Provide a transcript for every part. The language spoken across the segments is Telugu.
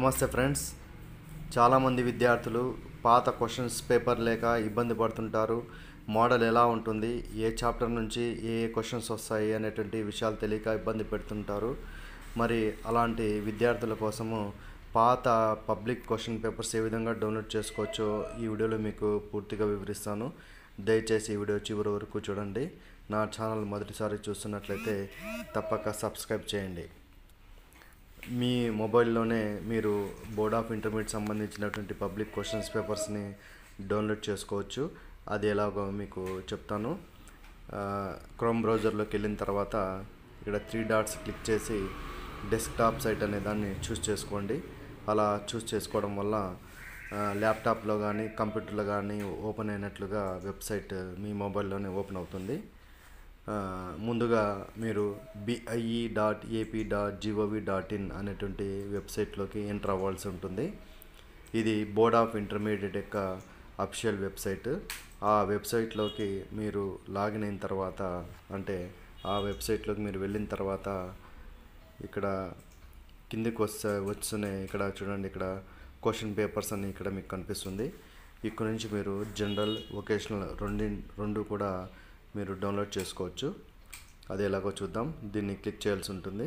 నమస్తే ఫ్రెండ్స్ చాలామంది విద్యార్థులు పాత క్వశ్చన్స్ పేపర్ లేక ఇబ్బంది పడుతుంటారు మోడల్ ఎలా ఉంటుంది ఏ చాప్టర్ నుంచి ఏ ఏ క్వశ్చన్స్ వస్తాయి అనేటువంటి విషయాలు తెలియక ఇబ్బంది పెడుతుంటారు మరి అలాంటి విద్యార్థుల కోసము పాత పబ్లిక్ క్వశ్చన్ పేపర్స్ ఏ విధంగా డౌన్లోడ్ చేసుకోవచ్చో ఈ వీడియోలో మీకు పూర్తిగా వివరిస్తాను దయచేసి ఈ వీడియో చివరి వరకు చూడండి నా ఛానల్ మొదటిసారి చూస్తున్నట్లయితే తప్పక సబ్స్క్రైబ్ చేయండి మీ మొబైల్లోనే మీరు బోర్డ్ ఆఫ్ ఇంటర్మీడియట్ సంబంధించినటువంటి పబ్లిక్ క్వశ్చన్స్ పేపర్స్ని డౌన్లోడ్ చేసుకోవచ్చు అది ఎలాగో మీకు చెప్తాను క్రోమ్ బ్రౌజర్లోకి వెళ్ళిన తర్వాత ఇక్కడ త్రీ డాట్స్ క్లిక్ చేసి డెస్క్టాప్ సైట్ అనే దాన్ని చూస్ చేసుకోండి అలా చూస్ చేసుకోవడం వల్ల ల్యాప్టాప్లో కానీ కంప్యూటర్లో కానీ ఓపెన్ అయినట్లుగా వెబ్సైట్ మీ మొబైల్లోనే ఓపెన్ అవుతుంది ఆ, ముందుగా మీరు BIE dot AP dot gov dot in అనేటువంటి వెబ్సైట్లోకి ఎంటర్ అవ్వాల్సి ఉంటుంది ఇది బోర్డ్ ఆఫ్ ఇంటర్మీడియట్ యొక్క అఫిషియల్ వెబ్సైట్ ఆ వెబ్సైట్లోకి మీరు లాగిన్ అయిన తర్వాత అంటే ఆ వెబ్సైట్లోకి మీరు వెళ్ళిన తర్వాత ఇక్కడ కిందికి వస్తే వస్తున్నాయి ఇక్కడ చూడండి ఇక్కడ క్వశ్చన్ పేపర్స్ అని ఇక్కడ మీకు కనిపిస్తుంది ఇక్కడ నుంచి మీరు జనరల్ వొకేషనల్ రెండు రెండు కూడా మీరు డౌన్లోడ్ చేసుకోవచ్చు అది ఎలాగో చూద్దాం దీన్ని క్లిక్ చేయాల్సి ఉంటుంది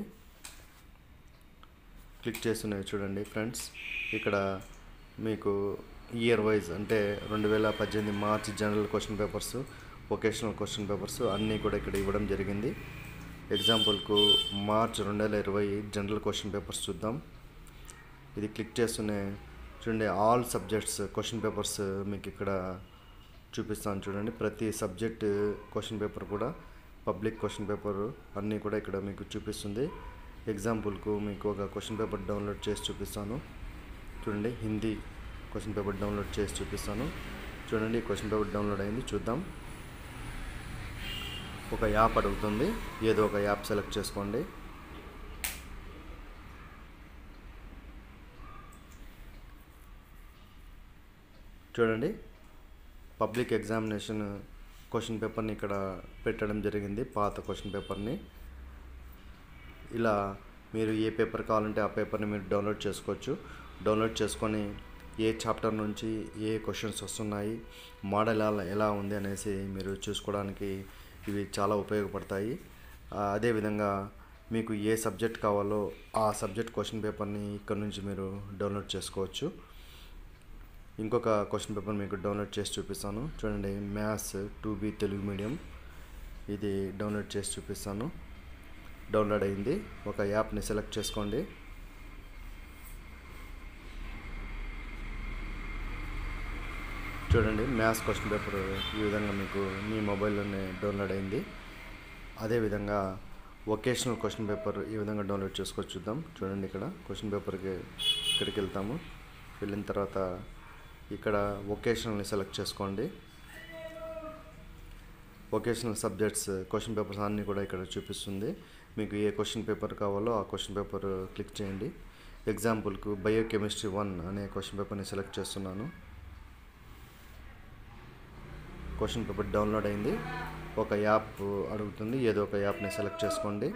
క్లిక్ చేస్తున్నవి చూడండి ఫ్రెండ్స్ ఇక్కడ మీకు ఇయర్ వైజ్ అంటే రెండు వేల పద్దెనిమిది March general question papers vocational question papers అన్నీ కూడా ఇక్కడ ఇవ్వడం జరిగింది ఎగ్జాంపుల్కు మార్చ్ రెండు వేల ఇరవై జనరల్ క్వశ్చన్ పేపర్స్ చూద్దాం ఇది క్లిక్ చేస్తూనే చూడండి ఆల్ సబ్జెక్ట్స్ క్వశ్చన్ పేపర్స్ మీకు ఇక్కడ చూపిస్తాను చూడండి ప్రతి సబ్జెక్ట్ క్వశ్చన్ పేపర్ కూడా పబ్లిక్ క్వశ్చన్ పేపర్ అన్నీ కూడా ఇక్కడ మీకు చూపిస్తుంది ఎగ్జాంపుల్కు మీకు ఒక క్వశ్చన్ పేపర్ డౌన్లోడ్ చేసి చూపిస్తాను చూడండి హిందీ క్వశ్చన్ పేపర్ డౌన్లోడ్ చేసి చూపిస్తాను చూడండి క్వశ్చన్ పేపర్ డౌన్లోడ్ అయింది చూద్దాం ఒక యాప్ అడుగుతుంది ఏదో ఒక యాప్ సెలెక్ట్ చేసుకోండి చూడండి పబ్లిక్ ఎగ్జామినేషన్ క్వశ్చన్ పేపర్ని ఇక్కడ పెట్టడం జరిగింది పాత క్వశ్చన్ పేపర్ని ఇలా మీరు ఏ పేపర్ కావాలంటే ఆ పేపర్ని మీరు డౌన్లోడ్ చేసుకోవచ్చు డౌన్లోడ్ చేసుకొని ఏ చాప్టర్ నుంచి ఏ క్వశ్చన్స్ వస్తున్నాయి మోడల్ ఎలా ఎలా ఉంది అనేసి మీరు చూసుకోవడానికి ఇవి చాలా ఉపయోగపడతాయి ఆ, అదేవిధంగా మీకు ఏ సబ్జెక్ట్ కావాలో ఆ సబ్జెక్ట్ క్వశ్చన్ పేపర్ని ఇక్కడ నుంచి మీరు డౌన్లోడ్ చేసుకోవచ్చు ఇంకొక క్వశ్చన్ పేపర్ మీకు డౌన్లోడ్ చేసి చూపిస్తాను చూడండి maths two B Telugu medium ఇది డౌన్లోడ్ చేసి చూపిస్తాను డౌన్లోడ్ అయింది ఒక యాప్ని సెలెక్ట్ చేసుకోండి చూడండి మ్యాథ్స్ క్వశ్చన్ పేపర్ ఈ విధంగా మీకు మీ మొబైల్లోనే డౌన్లోడ్ అయింది అదేవిధంగా వొకేషనల్ క్వశ్చన్ పేపర్ ఈ విధంగా డౌన్లోడ్ చేసుకోవచ్చు చూద్దాం చూడండి ఇక్కడ క్వశ్చన్ పేపర్కి ఇక్కడికి వెళ్తాము వెళ్ళిన తర్వాత ఇక్కడ వొకేషనల్ని సెలెక్ట్ చేసుకోండి వొకేషనల్ సబ్జెక్ట్స్ క్వశ్చన్ పేపర్స్ అన్నీ కూడా ఇక్కడ చూపిస్తుంది మీకు ఏ క్వశ్చన్ పేపర్ కావాలో ఆ క్వశ్చన్ పేపర్ క్లిక్ చేయండి ఎగ్జాంపుల్కు బయోకెమిస్ట్రీ వన్ అనే క్వశ్చన్ పేపర్ని సెలెక్ట్ చేస్తున్నాను క్వశ్చన్ పేపర్ డౌన్లోడ్ అయింది ఒక యాప్ అడుగుతుంది ఏదో ఒక యాప్ని సెలెక్ట్ చేసుకోండి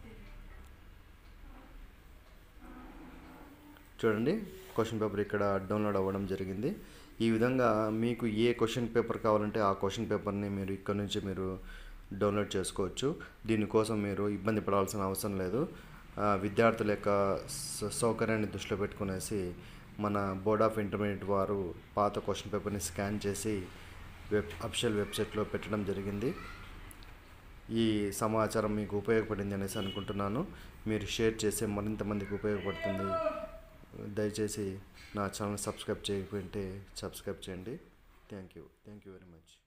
చూడండి క్వశ్చన్ పేపర్ ఇక్కడ డౌన్లోడ్ అవ్వడం జరిగింది ఈ విధంగా మీకు ఏ క్వశ్చన్ పేపర్ కావాలంటే ఆ క్వశ్చన్ పేపర్ని మీరు ఇక్కడ నుంచి మీరు డౌన్లోడ్ చేసుకోవచ్చు దీనికోసం మీరు ఇబ్బంది పడాల్సిన అవసరం లేదు ఆ, విద్యార్థుల యొక్క స- సౌకర్యాన్ని దృష్టిలో పెట్టుకునేసి మన బోర్డ్ ఆఫ్ ఇంటర్మీడియట్ వారు పాత క్వశ్చన్ పేపర్ని స్కాన్ చేసి వెబ్ అఫిషియల్ వెబ్సైట్లో పెట్టడం జరిగింది ఈ సమాచారం మీకు ఉపయోగపడింది అనేసి అనుకుంటున్నాను మీరు షేర్ చేస్తే మరింత మందికి ఉపయోగపడుతుంది దయచేసి నా ఛానల్ సబ్స్క్రైబ్ చేయకపోతే సబ్స్క్రైబ్ చేయండి thank you thank you very much